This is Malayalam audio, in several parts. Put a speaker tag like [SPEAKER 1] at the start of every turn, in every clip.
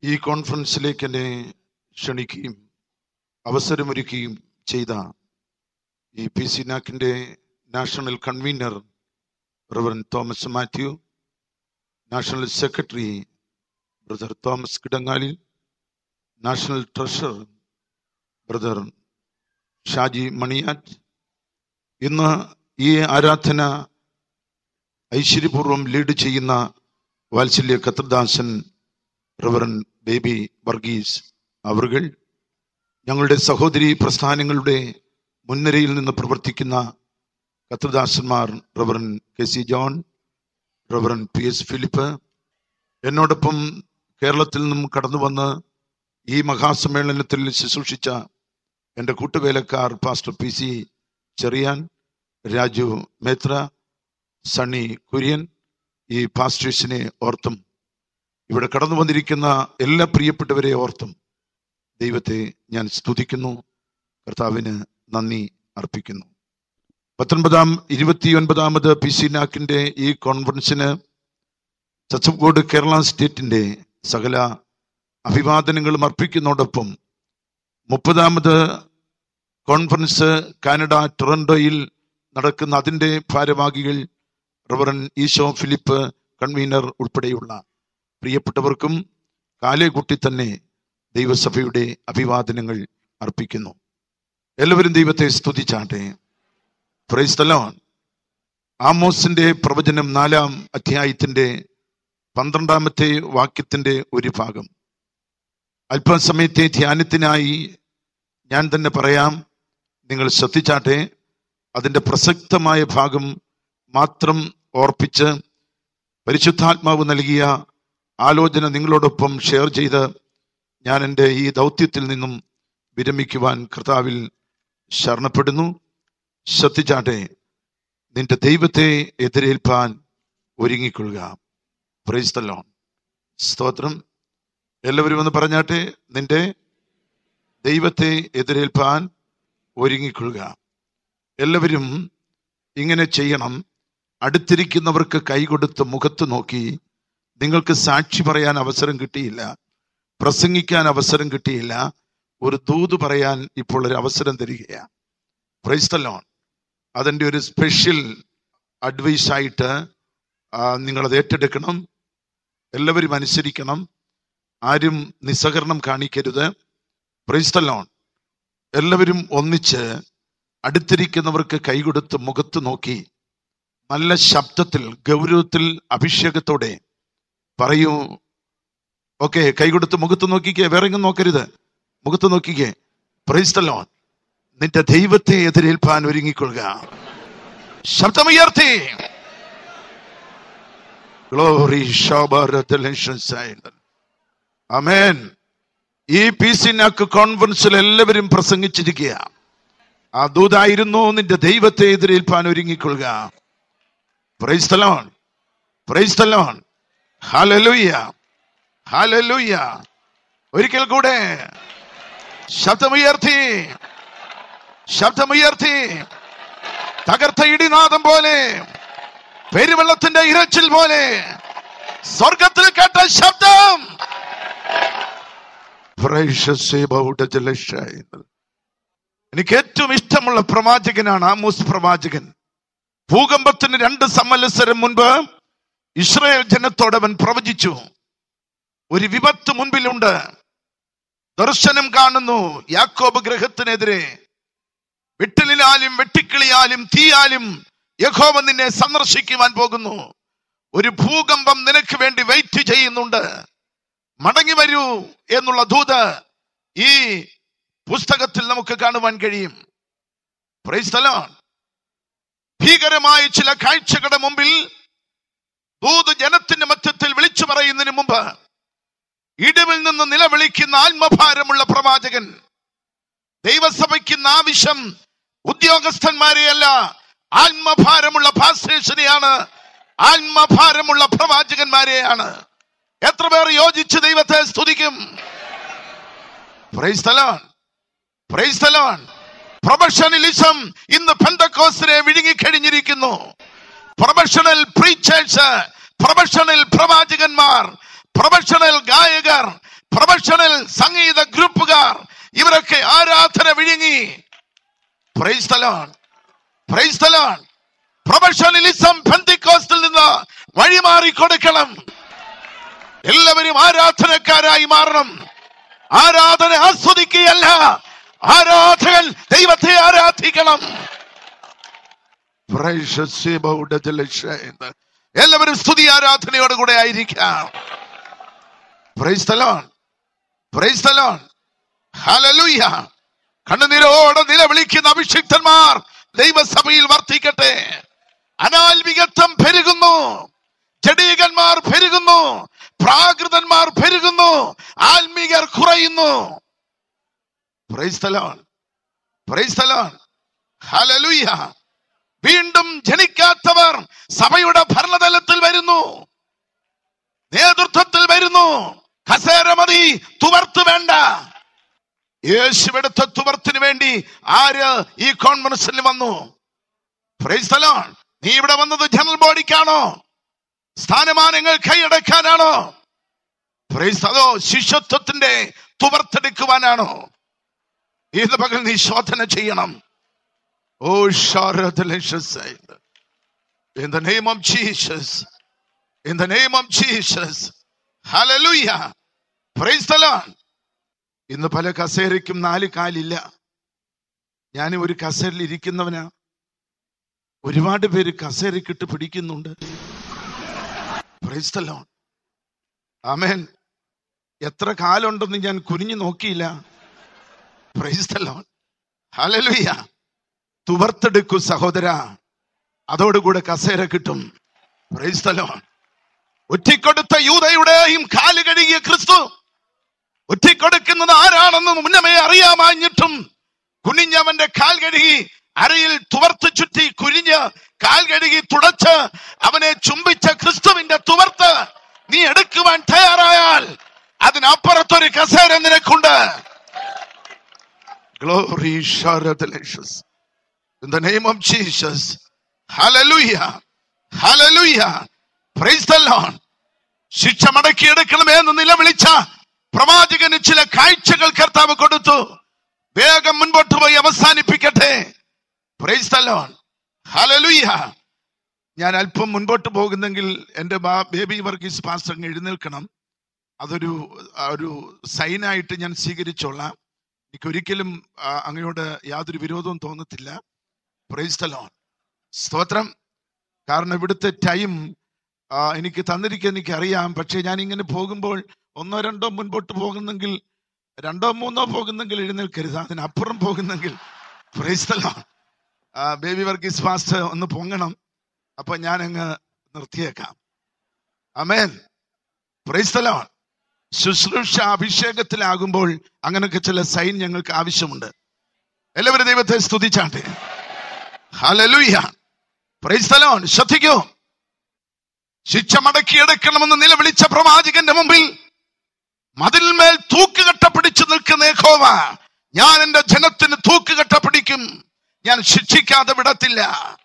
[SPEAKER 1] ഈ കോൺഫറൻസിലേക്ക് എന്നെ ക്ഷണിക്കുകയും അവസരമൊരുക്കുകയും ചെയ്ത ഈ പി സി നാക്കിൻ്റെ national convener reverend Thomas Mathew national secretary brother Thomas Kidangali national treasurer brother Shaji Maniyat ഇന്ന് ഈ ആരാധന ഐശ്വര്യപൂർവ്വം ലീഡ് ചെയ്യുന്ന വാത്സല്യ കത്രദാസൻ റവറൻ ബേബി വർഗീസ് അവറുകൾ ഞങ്ങളുടെ സഹോദരി പ്രസ്ഥാനങ്ങളുടെ മുൻനിരയിൽ നിന്ന് പ്രവർത്തിക്കുന്ന കത്രദാസന്മാർ reverend K C John reverend P S Philip എന്നോടൊപ്പം കേരളത്തിൽ നിന്നും കടന്നു വന്ന് ഈ മഹാസമ്മേളനത്തിൽ ശുശ്രൂഷിച്ച എൻ്റെ കൂട്ടുവേലക്കാർ pastor P C Cherian Raju Methra Sunny Kurian ഈ പാസ്റ്റേഴ്സിനെ ഓർത്തും ഇവിടെ കടന്നു വന്നിരിക്കുന്ന എല്ലാ പ്രിയപ്പെട്ടവരെ ഓർത്തും ദൈവത്തെ ഞാൻ സ്തുതിക്കുന്നു കർത്താവിന് നന്ദി അർപ്പിക്കുന്നു പത്തൊൻപതാം ഇരുപത്തിയൊൻപതാമത് പി സി നാക്കിൻ്റെ ഈ കോൺഫറൻസിന് ചച്ചപ്കോട് കേരള സ്റ്റേറ്റിൻ്റെ സകല അഭിവാദനങ്ങളും അർപ്പിക്കുന്നതോടൊപ്പം മുപ്പതാമത് കോൺഫറൻസ് കാനഡ ടൊറന്റോയിൽ നടക്കുന്ന അതിൻ്റെ ഭാരവാഹികൾ റവറൻ ഈശോ ഫിലിപ്പ് കൺവീനർ ഉൾപ്പെടെയുള്ള പ്രിയപ്പെട്ടവർക്കും കാലേകുട്ടി തന്നെ ദൈവസഭയുടെ അഭിവാദനങ്ങൾ അർപ്പിക്കുന്നു എല്ലാവരും ദൈവത്തെ സ്തുതിച്ചാട്ടെ പ്രൈസ്തലോൺ ആമോസിന്റെ പ്രവചനം നാലാം അധ്യായത്തിന്റെ പന്ത്രണ്ടാമത്തെ വാക്യത്തിന്റെ ഒരു ഭാഗം അല്പസമയത്തെ ധ്യാനത്തിനായി ഞാൻ തന്നെ പറയാം നിങ്ങൾ ശ്രദ്ധിച്ചാട്ടെ അതിന്റെ പ്രസക്തമായ ഭാഗം മാത്രം ഓർപ്പിച്ച് പരിശുദ്ധാത്മാവ് നൽകിയ ആലോചന നിങ്ങളോടൊപ്പം ഷെയർ ചെയ്ത് ഞാൻ എൻ്റെ ഈ ദൗത്യത്തിൽ നിന്നും വിരമിക്കുവാൻ കർത്താവിൽ ശരണപ്പെടുന്നു ശ്രദ്ധിച്ചാട്ടെ നിന്റെ ദൈവത്തെ എതിരേൽപ്പാൻ ഒരുങ്ങിക്കൊള്ളുക പ്രൈസ്തലോൺ സ്തോത്രം എല്ലാവരും ഒന്ന് പറഞ്ഞാട്ടെ നിന്റെ ദൈവത്തെ എതിരേൽപ്പാൻ ഒരുങ്ങിക്കൊള്ളുക എല്ലാവരും ഇങ്ങനെ ചെയ്യണം അടുത്തിരിക്കുന്നവർക്ക് കൈകൊടുത്ത് മുഖത്ത് നോക്കി നിങ്ങൾക്ക് സാക്ഷി പറയാൻ അവസരം കിട്ടിയില്ല പ്രസംഗിക്കാൻ അവസരം കിട്ടിയില്ല ഒരു ദൂത് പറയാൻ ഇപ്പോൾ ഒരു അവസരം തരികയാണ് പ്രൈസ്തലോൺ അതിൻ്റെ ഒരു സ്പെഷ്യൽ അഡ്വൈസ് ആയിട്ട് നിങ്ങളത് ഏറ്റെടുക്കണം എല്ലാവരും അനുസരിക്കണം ആരും നിസ്സഹകരണം കാണിക്കരുത് പ്രൈസ്തലോൺ എല്ലാവരും ഒന്നിച്ച് അടുത്തിരിക്കുന്നവർക്ക് കൈകൊടുത്ത് മുഖത്ത് നോക്കി നല്ല ശബ്ദത്തിൽ ഗൗരവത്തിൽ അഭിഷേകത്തോടെ പറയൂ ഓക്കെ കൈകൊടുത്ത് മുഖത്ത് നോക്കിക്കേ വേറെ എങ്ങും നോക്കരുത് മുഖത്ത് നോക്കിക്കേ പ്രൈസ്തലോൺ നിന്റെ ദൈവത്തെ എതിരേൽപ്പാൻ ഒരുങ്ങിക്കൊള്ളുക ശബ്ദമുയർത്തി ഗ്ലോറി അമേൻ ഈ പി സിനാക്ക് കോൺഫറൻസിൽ എല്ലാവരും പ്രസംഗിച്ചിരിക്കുക ആ ദൂതായിരുന്നു നിന്റെ ദൈവത്തെ എതിരേൽപ്പാൻ ഒരുങ്ങിക്കൊള്ളുക പ്രൈസ്തലോൺ പ്രൈസ്തലോൺ ഹാലലൂയ ഹാലലൂയ ഒരിക്കൽ കൂടെ ശബ്ദമുയർത്തി ശബ്ദമുയർത്തി തകർത്ത ഇടിനാദം പോലെ പെരുവെള്ളത്തിന്റെ ഇരച്ചിൽ പോലെ സ്വർഗത്തിൽ കേട്ട ശബ്ദം എനിക്ക് ഏറ്റവും ഇഷ്ടമുള്ള പ്രവാചകനാണ് ആമോസ് പ്രവാചകൻ ഭൂകമ്പത്തിന് രണ്ട് സമ്മത്സരം മുൻപ് ഇസ്രായേൽ ജനത്തോടവൻ പ്രവചിച്ചു ഒരു വിപത്ത് മുൻപിലുണ്ട് ദർശനം കാണുന്നു യാക്കോബ് ഗ്രഹത്തിനെതിരെ വെട്ടിലിനാലും വെട്ടിക്കിളിയാലും തീയാലും യഹോവ നിന്നെ സന്ദർശിക്കുവാൻ പോകുന്നു ഒരു ഭൂകമ്പം നിനക്ക് വേണ്ടി വെയിറ്റ് ചെയ്യുന്നുണ്ട് മടങ്ങി വരൂ എന്നുള്ള ദൂത് ഈ പുസ്തകത്തിൽ നമുക്ക് കാണുവാൻ കഴിയും പ്രൈസ്തലോൺ ഭീകരമായ ചില കാഴ്ചകളുടെ മുമ്പിൽ ദൂത് ജനത്തിന്റെ മധ്യത്തിൽ വിളിച്ചു പറയുന്നതിന് മുമ്പ് ഇടിവിൽ നിന്ന് നിലവിളിക്കുന്ന ആത്മഭാരമുള്ള പ്രവാചകൻ ദൈവസഭയ്ക്കുന്ന ആവശ്യം ഉദ്യോഗസ്ഥന്മാരെയല്ല ആത്മഭാരമുള്ള ഭാഷേഷനെയാണ് ആത്മഭാരമുള്ള പ്രവാചകന്മാരെയാണ് എത്ര പേർ യോജിച്ച് ദൈവത്തെ സ്തുതിക്കും പ്രൈസ്തലോൺ പ്രൈസ്തലോൺ പ്രൊഫഷണലിസം ഇന്ന് പെന്തക്കോസിനെ വിഴുങ്ങിക്കഴിഞ്ഞിരിക്കുന്നു പ്രൊഫഷണൽ പ്രീച്ചേഴ്സ് പ്രൊഫഷണൽ പ്രവാചകന്മാർ പ്രൊഫഷണൽ ഗായകർ പ്രൊഫഷണൽ സംഗീത ഗ്രൂപ്പുകാർ ഇവരൊക്കെ ആരാധന വിഴുങ്ങി praisethon praisethon professionalism പെന്തിക്കോസ്റ്റിൽ നിന്ന് വഴിമാറി കൊടുക്കണം എല്ലാവരും ആരാധനക്കാരായി മാറണം ആരാധന ആസ്വദിക്കുകയല്ല ആരാധകൻ ദൈവത്തെ ആരാധിക്കണം Precious about the delicious. എല്ലാവരും സ്തുതി ആരാധനയോട് കൂടെ ആയിരിക്കാം പ്രൈസ് തലോൺ പ്രൈസ് തലോൺ ഹലലുയ കണ്ണുനീരോടെ നിലവിളിക്കുന്ന അഭിഷിക്തന്മാർ ദൈവസഭയിൽ വർദ്ധിക്കട്ടെ അനാൽവികത്വം പെരുകുന്നു ജഡീകന്മാർ പെരുകുന്നു പ്രാകൃതന്മാർ പെരുകുന്നു ആത്മീകർ കുറയുന്നു പ്രൈസ് തലോൺ പ്രൈസ് തലോൺ ഹലലുയ വീണ്ടും ജനിക്കാത്തവർ സഭയുടെ ഭരണതലത്തിൽ വരുന്നു നേതൃത്വത്തിൽ വരുന്നു കസേര മതി തുവർത്ത് വേണ്ട യേശുവെടുത്ത തുവർത്തിന് വേണ്ടി ആര് ഈ കോൺഫറൻസിൽ വന്നു പ്രൈസ് the Lord. നീ ഇവിടെ വന്നത് ജനറൽ ബോഡിക്കാണോ സ്ഥാനമാനങ്ങൾ കൈയടക്കാനാണോ പ്രൈസ് അതോ ശിഷ്യത്വത്തിന്റെ തുവർത്തെടുക്കുവാനാണോ ഏത് പകൽ നീ ശോധന ചെയ്യണം ഓ In the name of Jesus. In the name of Jesus. Hallelujah. Praise the Lord. ഇന്ന് പല കസേരയ്ക്കും നാല് കാലില്ല ഞാൻ ഒരു കസേരയിൽ ഇരിക്കുന്നവനാ ഒരുപാട് പേര് കസേരക്കിട്ട് പിടിക്കുന്നുണ്ട് Praise the Lord. ആമേൻ എത്ര കാലുണ്ടെന്ന് ഞാൻ കുനിഞ്ഞു നോക്കിയില്ല Praise the Lord. Hallelujah. തുവർത്തെടുക്കൂ സഹോദര അതോടുകൂടെ കസേര കിട്ടും Praise the Lord. ഒറ്റിക്കൊടുത്ത യൂതയുടെയും കാല് കഴുകിയ ക്രിസ്തു ഒറ്റിക്കൊടുക്കുന്നത് ആരാണെന്ന് മുന്നമേ അറിയാമാഞ്ഞിട്ടും കുനിഞ്ഞവന്റെ കാൽ കഴുകി അരയിൽ തുവർത്ത് ചുറ്റി കുനിഞ്ഞ് കാൽ കഴുകി തുടച്ച് അവനെ ചുംബിച്ച ക്രിസ്തുവിന്റെ തുവർത്ത് നീ എടുക്കുവാൻ തയ്യാറായാൽ അതിനപ്പുറത്തൊരു കസേര നിനക്കുണ്ട് Glory, Sharadalicious. In the name of Jesus. Hallelujah. Hallelujah. Praise the Lord. ശിക്ഷ മടക്കിയെടുക്കണമേ എന്ന് നിലവിളിച്ച പ്രവാചകന് ചില കാഴ്ചകൾ കർത്താവ് കൊടുത്തു വേഗം മുൻപോട്ട് പോയി അവസാനിപ്പിക്കട്ടെ പ്രൈസ് the Lord. Hallelujah. ഞാൻ അല്പം മുൻപോട്ട് പോകുന്നെങ്കിൽ എൻ്റെ ബാ- ബേബി വർഗീസ് പാസ്റ്റർ അങ്ങ് എഴുന്നേൽക്കണം അതൊരു ആ, ഒരു സൈനായിട്ട് ഞാൻ സ്വീകരിച്ചോളാം എനിക്ക് ഒരിക്കലും ആ, അങ്ങയോട് യാതൊരു വിരോധവും തോന്നത്തില്ല പ്രൈസ് the Lord. സ്തോത്രം കാരണം ഇവിടുത്തെ ടൈം എനിക്ക് തന്നിരിക്കാൻ എനിക്ക് അറിയാം പക്ഷെ ഞാൻ ഇങ്ങനെ പോകുമ്പോൾ ഒന്നോ രണ്ടോ മുൻപോട്ട് പോകുന്നെങ്കിൽ രണ്ടോ മൂന്നോ പോകുന്നെങ്കിൽ എഴുന്നേൽക്കരുത് അതിനപ്പുറം പോകുന്നെങ്കിൽ പ്രൈസ് the Lord. ആ, ബേബി വർഗീസ് ഫാസ്റ്റ് ഒന്ന് പൊങ്ങണം അപ്പൊ ഞാൻ അങ്ങ് നിർത്തിയേക്കാം അമേൻ പ്രൈസ് the Lord. ശുശ്രൂഷ അഭിഷേകത്തിലാകുമ്പോൾ അങ്ങനെയൊക്കെ ചില സൈൻ ഞങ്ങൾക്ക് ആവശ്യമുണ്ട് എല്ലാവരും ദൈവത്തെ സ്തുതിച്ചാട്ടെ ഹല്ലേലൂയ പ്രൈസ് the Lord. ശ്രദ്ധിക്കൂ ശിക്ഷ മടക്കിയെടുക്കണമെന്ന് നിലവിളിച്ച പ്രവാചകന്റെ മുമ്പിൽ മതിൽമേൽ തൂക്കുകെട്ട പിടിച്ചു നിൽക്കുന്ന യഹോവ ഞാൻ എന്റെ ജനത്തിന് തൂക്കുകെട്ട പിടിക്കും ഞാൻ ശിക്ഷിക്കാതെ വിടത്തില്ല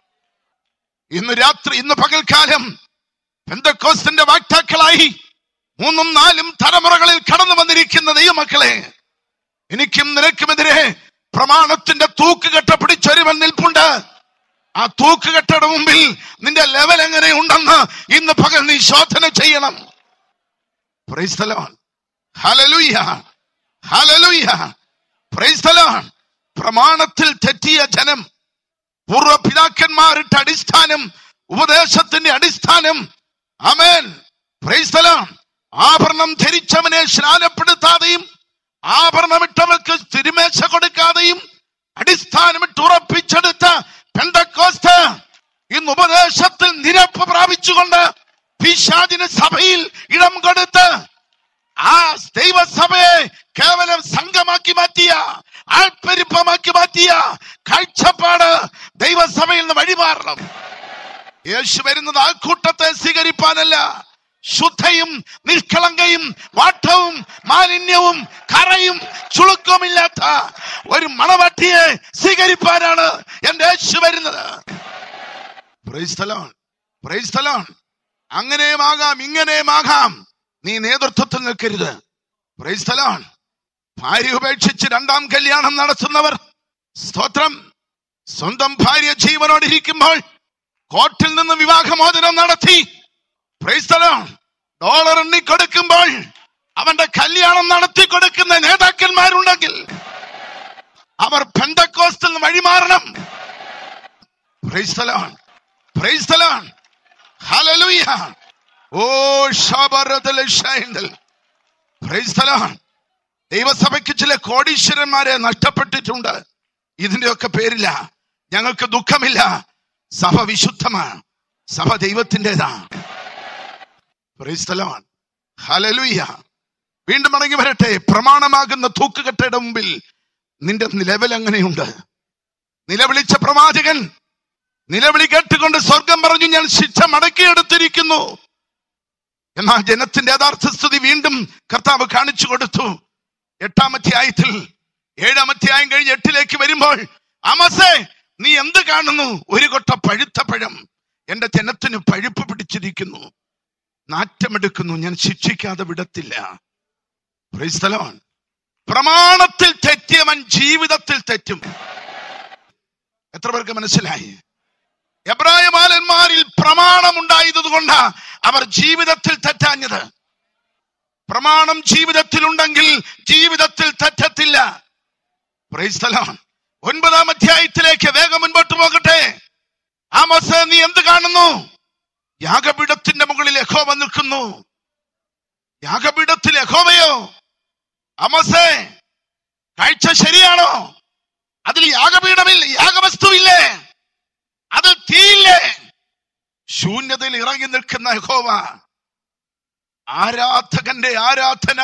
[SPEAKER 1] ഇന്ന് രാത്രി ഇന്ന് പകൽക്കാലം പെന്തക്കോസ്തിന്റെ വാക്താക്കളായി മൂന്നും നാലും തലമുറകളിൽ കടന്നു വന്നിരിക്കുന്ന ദൈവമക്കളെ എനിക്കും നിനക്കുമെതിരെ പ്രമാണത്തിന്റെ തൂക്കുകെട്ട പിടിച്ചൊരുവൻ നിൽപ്പുണ്ട് ആ തൂക്കുകെട്ടയുടെ മുമ്പിൽ നിന്റെ ലെവൽ എങ്ങനെ ഉണ്ടെന്ന് ഇന്ന് പകൽ നീ ശോധന ചെയ്യണം Praise the Lord. Hallelujah. Hallelujah. Praise the Lord. പ്രമാണത്തിൽ തെറ്റിയ ജനം പൂർവ്വ പിതാക്കന്മാരിട്ട അടിസ്ഥാനം ഉപദേശത്തിന്റെ അടിസ്ഥാനം അമേൻ പ്രൈസ് the Lord. ആഭരണം ധരിച്ചവനെ സ്നാനപ്പെടുത്താതെയും ആഭരണമിട്ടവർക്ക് തിരുമേശ കൊടുക്കാതെയും അടിസ്ഥാനമിട്ട് ഉറപ്പിച്ചെടുത്ത പെന്തക്കോസ്ത് ഇന്ന് ഉപദേശത്തിൽ നിരപ്പ് പ്രാപിച്ചുകൊണ്ട് പിശാചിന് സഭയിൽ ഇടം കൊടുത്ത് ആ ദൈവസഭയെ കേവലം സംഘമാക്കി മാറ്റിയ ആൾപ്പെരുപ്പമാക്കി മാറ്റിയ കാഴ്ചപ്പാട് ദൈവസഭയിൽ നിന്ന് വഴിമാറണം യേശു വരുന്നത് ആൾക്കൂട്ടത്തെ സ്വീകരിപ്പാനല്ല ശുദ്ധയും നിഷ്കളങ്കയും വാട്ടവും മാലിന്യവും കറയും ചുളുക്കവുമില്ലാത്ത ഒരു മണവട്ടിയെ സ്വീകരിപ്പാനാണ് എന്റെ യേശു വരുന്നത് Praise the Lord. Praise the Lord. അങ്ങനെയുമാകാം ഇങ്ങനെയുമാകാം നീ നേതൃത്വത്തിൽ നിൽക്കരുത് Praise the Lord. ഭാര്യ ഉപേക്ഷിച്ച് രണ്ടാം കല്യാണം നടത്തുന്നവർ സ്തോത്രം സ്വന്തം ഭാര്യ ജീവനോടിരിക്കുമ്പോൾ കോർട്ടിൽ നിന്ന് വിവാഹമോചനം നടത്തി Praise the Lord. ഡോളർ എണ്ണി കൊടുക്കുമ്പോൾ അവന്റെ കല്യാണം നടത്തി കൊടുക്കുന്ന നേതാക്കന്മാരുണ്ടെങ്കിൽ അവർ പെന്തക്കോസ്റ്റിൽ നിന്ന് വഴിമാറണം Praise the Lord. Praise the Lord. Hallelujah. Oh ശബരത്തിലെ ഷൈൻഡൽ. Praise the Lord. ദൈവസഭയ്ക്ക് ചില കോടീശ്വരന്മാരെ നഷ്ടപ്പെട്ടിട്ടുണ്ട് ഇതിന്റെയൊക്കെ പേരില്ല ഞങ്ങൾക്ക് ദുഃഖമില്ല സഭ വിശുദ്ധമാണ് സഭ ദൈവത്തിൻ്റെതാ Praise the Lord. Hallelujah. വീണ്ടും മടങ്ങി വരട്ടെ പ്രമാണമാകുന്ന തൂക്കുകെട്ടയുടെ മുമ്പിൽ നിന്റെ നിലവിൽ എങ്ങനെയുണ്ട് നിലവിളിച്ച പ്രവാചകൻ നിലവിളി കേട്ടുകൊണ്ട് സ്വർഗം പറഞ്ഞു ഞാൻ ശിക്ഷ മടക്കിയെടുത്തിരിക്കുന്നു എന്നാൽ ജനത്തിന്റെ യഥാർത്ഥ സ്ഥിതി വീണ്ടും കർത്താവ് കാണിച്ചു കൊടുത്തു എട്ടാം അധ്യായത്തിൽ ഏഴാം അധ്യായം കഴിഞ്ഞ് എട്ടിലേക്ക് വരുമ്പോൾ അമസേ നീ എന്ത് കാണുന്നു ഒരു കൊട്ട പഴുത്ത പഴം എന്റെ ജനത്തിന് പഴുപ്പ് പിടിച്ചിരിക്കുന്നു നാറ്റമെടുക്കുന്നു ഞാൻ ശിക്ഷിക്കാതെ വിടത്തില്ല Praise the Lord. പ്രമാണത്തിൽ തെറ്റിയവൻ ജീവിതത്തിൽ തെറ്റും എത്ര പേർക്ക് മനസ്സിലായി എബ്രായ ബാലന്മാരിൽ പ്രമാണം ഉണ്ടായതുകൊണ്ട് അവർ ജീവിതത്തിൽ തെറ്റാഞ്ഞത് പ്രമാണം ജീവിതത്തിലുണ്ടെങ്കിൽ ജീവിതത്തിൽ തെറ്റത്തില്ല Praise the Lord. ഒൻപതാം അധ്യായത്തിലേക്ക് വേഗം മുൻപോട്ട് പോകട്ടെ ആമോസ് നീ എന്ത് കാണുന്നു യാഗപീഠത്തിന്റെ മുകളിൽ യഹോവ നിൽക്കുന്നു യാഗപീഠത്തിൽ യഹോവയോ അമസേ കാഴ്ച ശരിയാണോ അതിൽ യാഗപീഠമില്ല യാഗവസ്തുവില്ലേ അതിൽ തീയില്ലേ ശൂന്യതയിൽ ഇറങ്ങി നിൽക്കുന്ന യഹോവ ആരാധകന്റെ ആരാധന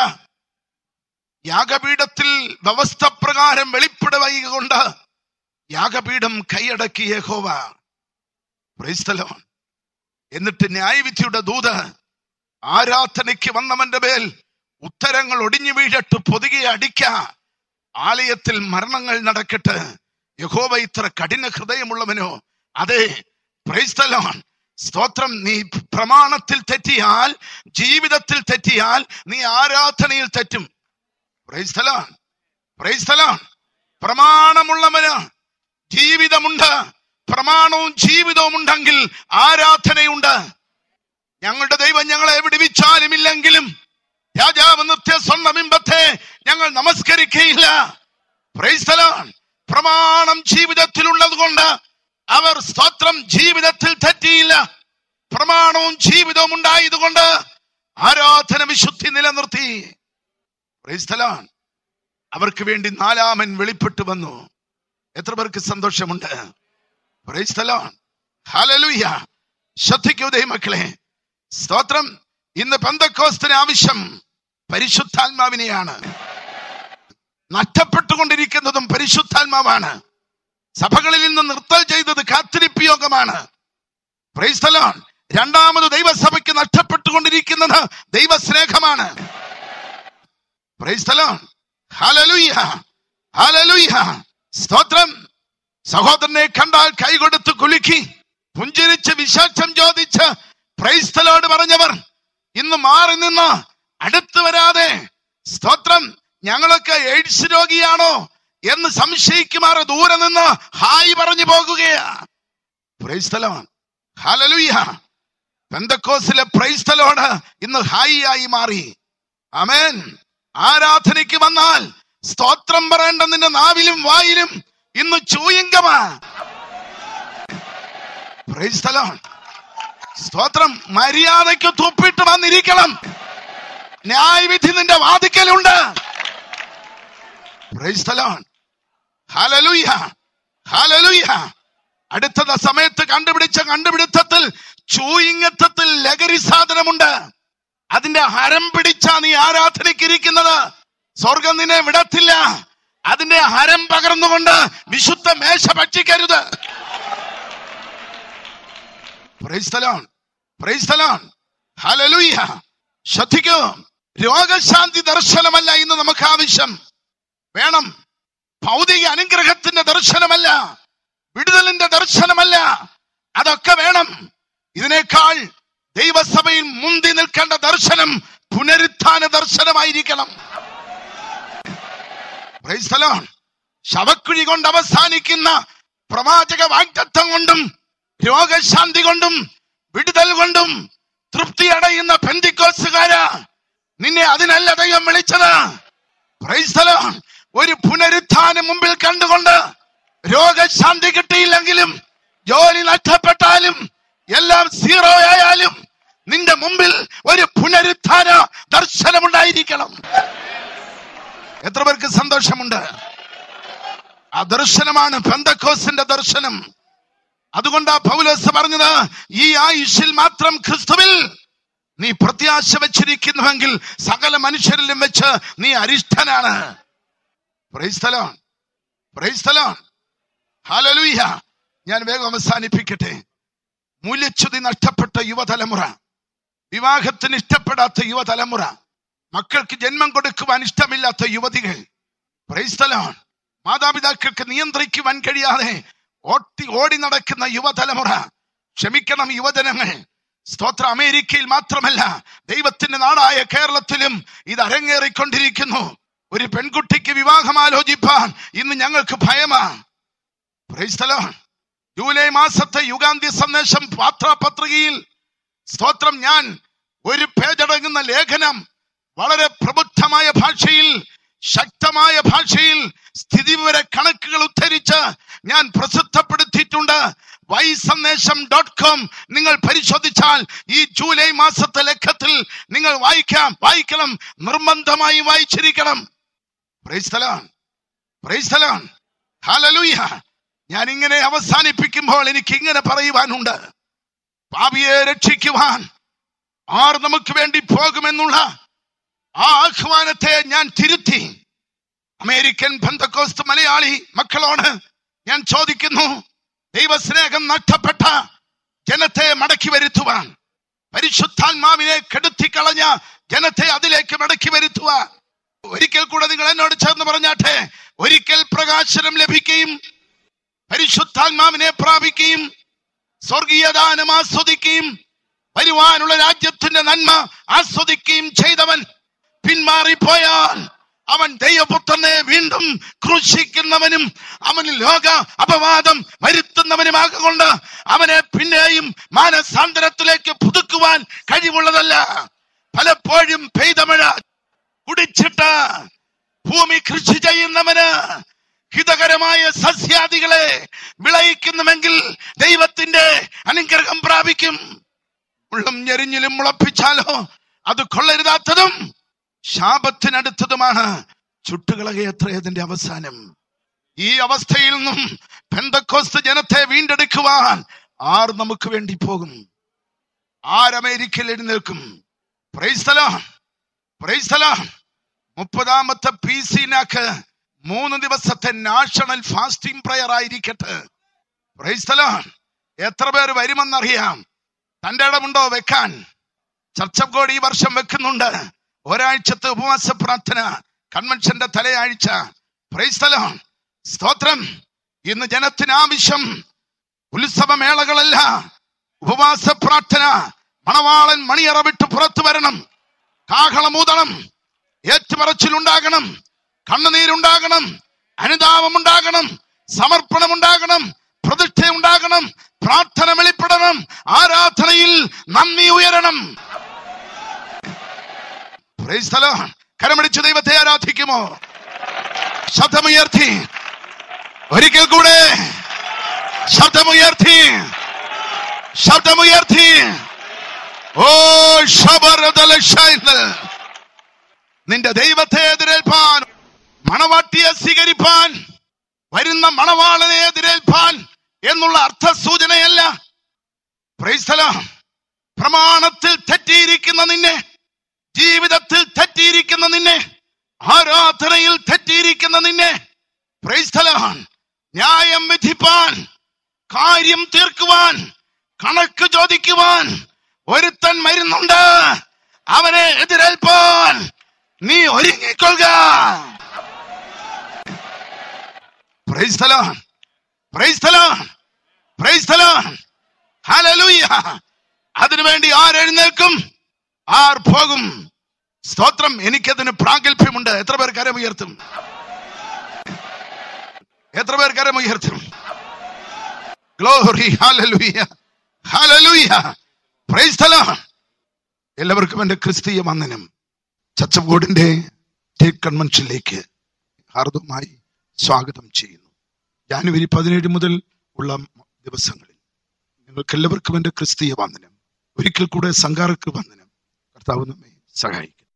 [SPEAKER 1] യാഗപീഠത്തിൽ വ്യവസ്ഥ പ്രകാരം വെളിപ്പെടുവൈകൊണ്ട് യാഗപീഠം കൈയടക്കിയ യഹോവ Praise the Lord. എന്നിട്ട് ന്യായവിധിയുടെ ദൂത് ആരാധനയ്ക്ക് വന്നവന്റെ മേൽ ഉത്തരങ്ങൾ ഒടിഞ്ഞു വീഴട്ട് പൊതുകെ അടിക്ക ആലയത്തിൽ മരണങ്ങൾ നടക്കട്ടെ യഹോവ ഇത്ര കഠിന ഹൃദയമുള്ളവനോ അതെ Praise the Lord. സ്തോത്രം നീ പ്രമാണത്തിൽ തെറ്റിയാൽ ജീവിതത്തിൽ തെറ്റിയാൽ നീ ആരാധനയിൽ തെറ്റും Praise the Lord. Praise the Lord. പ്രമാണമുള്ളവന് ജീവിതമുണ്ട് പ്രമാണവും ജീവിതവും ഉണ്ടെങ്കിൽ ആരാധനയുണ്ട് ഞങ്ങളുടെ ദൈവം ഞങ്ങളെ വിടുവിച്ചാലും ഇല്ലെങ്കിലും രാജാവ് നിത്യ സ്വർണ്ണബിംബത്തെ ഞങ്ങൾ നമസ്കരിക്കയില്ല Praise the Lord. പ്രമാണം ജീവിതത്തിലുള്ളത് കൊണ്ട് അവർ സ്തോത്രം ജീവിതത്തിൽ തെറ്റിയില്ല പ്രമാണവും ജീവിതവും ഉണ്ടായതുകൊണ്ട് ആരാധന വിശുദ്ധി നിലനിർത്തി Praise the Lord. അവർക്ക് വേണ്ടി നാലാമൻ വെളിപ്പെട്ടു വന്നു എത്ര പേർക്ക് സന്തോഷമുണ്ട് Praise the Lord. Hallelujah. ശ്രദ്ധിക്കൂ ദൈവമക്കളെ സ്തോത്രം ഇന്ന് പന്തക്കോസ്തിന് ആവശ്യം പരിശുദ്ധാത്മാവിനെയാണ് നഷ്ടപ്പെട്ടുകൊണ്ടിരിക്കുന്നതും പരിശുദ്ധാത്മാവാണ് സഭകളിൽ നിന്ന് നിർത്തൽ ചെയ്തത് കാത്തിരിപ്പ് യോഗമാണ് Praise the Lord. രണ്ടാമത് ദൈവസഭയ്ക്ക് നഷ്ടപ്പെട്ടുകൊണ്ടിരിക്കുന്നത് ദൈവസ്നേഹമാണ് Praise the Lord. Hallelujah. Hallelujah. സ്തോത്രം സഹോദരനെ കണ്ടാൽ കൈകൊടുത്ത് കുലുക്കി പുഞ്ചിരിച്ച് വിശേഷം ചോദിച്ച് പ്രൈസ്തലോട് പറഞ്ഞവർ ഇന്ന് മാറി നിന്ന് അടുത്ത് വരാതെ സ്തോത്രം ഞങ്ങളൊക്കെ എയ്ഡ്സ് രോഗിയാണോ എന്ന് സംശയിക്കുമാറ് ദൂരെ നിന്ന് ഹായ് പറഞ്ഞു പോകുകയാ പ്രൈസ്തലോൺ ഹലലുയ പെന്തക്കോസിലെ പ്രൈസ്തലോട് ഇന്ന് ഹായി ആയി മാറി അമേൻ ആരാധനയ്ക്ക് വന്നാൽ സ്തോത്രം പറയേണ്ട നിന്റെ നാവിലും വായിലും ഇന്ന് ചൂയിങ്കമാ Praise the Lord. സ്തോത്രം മര്യാദയ്ക്ക് തുപ്പിട്ട് വന്നിരിക്കണം ന്യായവിധി നിന്റെ വാദിക്കലുണ്ട് Praise the Lord. Hallelujah. Hallelujah. അടുത്ത സമയത്ത് കണ്ടുപിടിച്ച കണ്ടുപിടുത്തത്തിൽ ചൂയിങ്ങത്തത്തിൽ ലഹരി സാധനമുണ്ട് അതിന്റെ ഹരം പിടിച്ചാ നീ ആരാധനയ്ക്ക് ഇരിക്കുന്നത് സ്വർഗം നിന്നെ വിടത്തില്ല അതിന്റെ ഹരം പകർന്നുകൊണ്ട് വിശുദ്ധ മേശ ഭക്ഷിക്കരുത് Praise the Lord. Praise the Lord. Hallelujah. ശ്രദ്ധിക്കൂ രോഗശാന്തി ദർശനമല്ല ഇന്ന് നമുക്ക് ആവശ്യം വേണം ഭൗതിക അനുഗ്രഹത്തിന്റെ ദർശനമല്ല വിടുതലിന്റെ ദർശനമല്ല അതൊക്കെ വേണം ഇതിനേക്കാൾ ദൈവസഭയിൽ മുന്തി നിൽക്കേണ്ട ദർശനം പുനരുത്ഥാന ദർശനമായിരിക്കണം Praise the Lord. ശവക്കുഴി കൊണ്ട് അവസാനിക്കുന്ന പ്രവാചക വാഗ്ദത്വം കൊണ്ടും രോഗശാന്തി കൊണ്ടും വിടുതൽ കൊണ്ടും തൃപ്തി അടയുന്ന പെന്തിക്കോസുകാരാ നിന്നെ അതിനല്ല ദൈവം വിളിച്ചത് Praise the Lord. ഒരു പുനരുത്ഥാനം മുമ്പിൽ കണ്ടുകൊണ്ട് രോഗശാന്തി കിട്ടിയില്ലെങ്കിലും ജോലി നഷ്ടപ്പെട്ടാലും എല്ലാം സീറോ ആയാലും നിന്റെ മുമ്പിൽ ഒരു പുനരുത്ഥാന ദർശനമുണ്ടായിരിക്കണം എത്ര പേർക്ക് സന്തോഷമുണ്ട് ആ ദർശനമാണ് പെന്തക്കോസിന്റെ ദർശനം അതുകൊണ്ടാ പൗലോസ് പറഞ്ഞത് ഈ ആയുഷിൽ മാത്രം ക്രിസ്തുവിൽ നീ പ്രത്യാശ വെച്ചിരിക്കുന്നുവെങ്കിൽ സകല മനുഷ്യരിലും വെച്ച് നീ അരിഷ്ടനാണ് പ്രൈസ്തലോൺ പ്രൈസ്തലോൺ ഹല്ലേലൂയ ഞാൻ വേഗം അവസാനിപ്പിക്കട്ടെ മൂല്യച്യുതി നഷ്ടപ്പെട്ട യുവതലമുറ വിവാഹത്തിന് ഇഷ്ടപ്പെടാത്ത യുവതലമുറ മക്കൾക്ക് ജന്മം കൊടുക്കുവാൻ ഇഷ്ടമില്ലാത്ത യുവതികൾ പ്രൈസ്തലോൺ മാതാപിതാക്കൾക്ക് നിയന്ത്രിക്കുവാൻ കഴിയാതെ ഓട്ടി ഓടി നടക്കുന്ന യുവതലമുറ ക്ഷമിക്കണം യുവജനങ്ങൾ സ്തോത്ര അമേരിക്കയിൽ മാത്രമല്ല ദൈവത്തിന്റെ നാടായ കേരളത്തിലും ഇത് അരങ്ങേറിക്കൊണ്ടിരിക്കുന്നു ഒരു പെൺകുട്ടിക്ക് വിവാഹം ആലോചിപ്പാൻ ഇന്ന് ഞങ്ങൾക്ക് ഭയമാ Praise the Lord. ജൂലൈ മാസത്തെ യുഗാന്ത്യ സന്ദേശം പാത്രപത്രികയിൽ സ്തോത്രം ഞാൻ ഒരു പേജടങ്ങുന്ന ലേഖനം വളരെ പ്രബുദ്ധമായ ഭാഷയിൽ ശക്തമായ ഭാഷയിൽ സ്ഥിതിവിവര കണക്കുകൾ ഉദ്ധരിച്ച് ഞാൻ പ്രസിദ്ധപ്പെടുത്തിയിട്ടുണ്ട് വൈ സന്ദേശം ഡോട്ട് കോം നിങ്ങൾ പരിശോധിച്ചാൽ ഈ ജൂലൈ മാസത്തെ ലക്കത്തിൽ നിങ്ങൾ വായിക്കാം വായിക്കണം നിർബന്ധമായി വായിച്ചിരിക്കണം Praise the Lord. Praise the Lord. Hallelujah. ഞാൻ ഇങ്ങനെ അവസാനിപ്പിക്കുമ്പോൾ എനിക്ക് ഇങ്ങനെ പറയുവാനുണ്ട് പാപിയെ രക്ഷിക്കുവാൻ ആർ നമുക്ക് വേണ്ടി പോകുമെന്നുള്ള ആ ആഹ്വാനത്തെ ഞാൻ തിരുത്തി അമേരിക്കൻ ബന്ധക്കോസ്ത് മലയാളി മക്കളോട് ഞാൻ ചോദിക്കുന്നു ദൈവസ്നേഹം നഷ്ടപ്പെട്ട ജനത്തെ മടക്കി വരുത്തുവാൻ പരിശുദ്ധാത്മാവിനെ കെടുത്തിക്കളഞ്ഞ ജനത്തെ അതിലേക്ക് മടക്കി വരുത്തുവാൻ ഒരിക്കൽ കൂടെ നിങ്ങൾ എന്നോട് ചേർന്ന് പറഞ്ഞാട്ടെ ഒരിക്കൽ പ്രകാശനം ലഭിക്കുകയും പരിശുദ്ധാത്മാവിനെ പ്രാപിക്കുകയും സ്വർഗീയദാനം ആസ്വദിക്കുകയും വരുവാനുള്ള രാജ്യത്തിന്റെ നന്മ ആസ്വദിക്കുകയും ചെയ്തവൻ പിന്മാറിപ്പോയാൽ അവൻ ദൈവപുത്രനെ വീണ്ടും ക്രൂശിക്കുന്നവനും അവന് ലോക അപവാദം വരുത്തുന്നവനുമാകൊണ്ട് അവനെ പിന്നെയും മാനസാന്തരത്തിലേക്ക് പുതുക്കുവാൻ കഴിവുള്ളതല്ല പലപ്പോഴും പെയ്ത മഴ കുടിച്ചിട്ട് ഭൂമി കൃഷി ചെയ്യുന്നവന് ഹിതകരമായ സസ്യാദികളെ വിളയിക്കുന്നുവെങ്കിൽ ദൈവത്തിന്റെ അനുഗ്രഹം പ്രാപിക്കും ഉള്ളം ഞെരിഞ്ഞിലും മുളപ്പിച്ചാലോ അത് കൊള്ളരുതാത്തതും ശാപത്തിനടുത്തതുമാണ് ചുട്ടുകളകയത്ര അതിന്റെ അവസാനം ഈ അവസ്ഥയിൽ നിന്നും പെന്തക്കോസ്ത് ജനത്തെ വീണ്ടെടുക്കുവാൻ ആർ നമുക്ക് വേണ്ടി പോകും ആരമേരിക്കയിൽ എഴുന്നേൽക്കും പ്രൈസ്തലോ പ്രൈസ്തലോ മുപ്പതാമത്തെ പി സിനാക്ക് മൂന്ന് ദിവസത്തെ നാഷണൽ ഫാസ്റ്റിംഗ് പ്രയർ ആയിരിക്കട്ടെ പ്രൈസ്തലോ എത്ര പേര് വരുമെന്നറിയാം തന്റെ ഇടമുണ്ടോ വെക്കാൻ ചർച്ചക്കോട് ഈ വർഷം വെക്കുന്നുണ്ട് ഒരാഴ്ചത്തെ ഉപവാസ പ്രാർത്ഥന കൺവെൻഷന്റെ തലയാഴ്ച പ്രൈസ്തലോ സ്തോത്രം ഇന്ന് ജനത്തിന് ആവശ്യം ഉത്സവമേളകളല്ല ഉപവാസ പ്രാർത്ഥന മണവാളൻ മണിയറ വിട്ട് പുറത്തു വരണം കാഹളമൂതണം ഏറ്റുപറച്ചിലുണ്ടാകണം കണ്ണുനീരുണ്ടാകണം അനുതാപമുണ്ടാകണം സമർപ്പണമുണ്ടാകണം പ്രതിഷ്ഠ ഉണ്ടാകണം പ്രാർത്ഥന വെളിപ്പെടണം ആരാധനയിൽ നന്ദി ഉയരണം Praise the Lord. കരമടിച്ച് ദൈവത്തെ ആരാധിക്കുമോ ശബ്ദമുയർത്തി ഒരിക്കൽ കൂടെ ശബ്ദമുയർത്തി ശബ്ദമുയർത്തി ഓ ശബരതലക്ഷ നിന്റെ ദൈവത്തെ എതിരേൽപ്പാൻ മണവാട്ടിയെ സ്വീകരിപ്പാൻ വരുന്ന മണവാളനെ എതിരേൽപ്പാൻ എന്നുള്ള അർത്ഥസൂചനയല്ല പ്രൈസ്തല പ്രമാണത്തിൽ തെറ്റിയിരിക്കുന്ന നിന്നെ ജീവിതത്തിൽ തെറ്റിയിരിക്കുന്ന നിന്നെ ആരാധനയിൽ തെറ്റിയിരിക്കുന്ന നിന്നെ പ്രൈസ്തലാൻ ന്യായം വിധിപ്പാൻ കാര്യം തീർക്കുവാൻ കണക്ക് ചോദിക്കുവാൻ ഒരുത്തൻ വരുന്നുണ്ട് അവനെ എതിരേൽപ്പാൻ നീ ഒരുങ്ങിക്കൊള്ളുക praise the Lord. Praise the Lord. Praise the Lord. Hallelujah. അതിനുവേണ്ടി ആരെഴുന്നേൽക്കും ആർ പോകും സ്തോത്രം എനിക്കതിന് പ്രാഗൽഭ്യമുണ്ട് എത്ര പേർ കരമുയർത്തും എത്ര പേർ കരം ഉയർത്തും glory hallelujah hallelujah praise the lord എല്ലാവർക്കും എൻ്റെ ക്രിസ്തീയ വന്ദനം ചച്ചബോർഡിന്റെ സ്റ്റേറ്റ് കൺവെൻഷനിലേക്ക് ഹാർദവമായി സ്വാഗതം ചെയ്യുന്നു ജാനുവരി പതിനേഴ് മുതൽ ഉള്ള ദിവസങ്ങളിൽ നിങ്ങൾക്ക് എല്ലാവർക്കും എൻ്റെ ക്രിസ്തീയ വന്ദനം ഒരിക്കൽ കൂടെ സംഘാർക്ക് വന്ദനം കർത്താവ് നമ്മെ സഹായിക്കും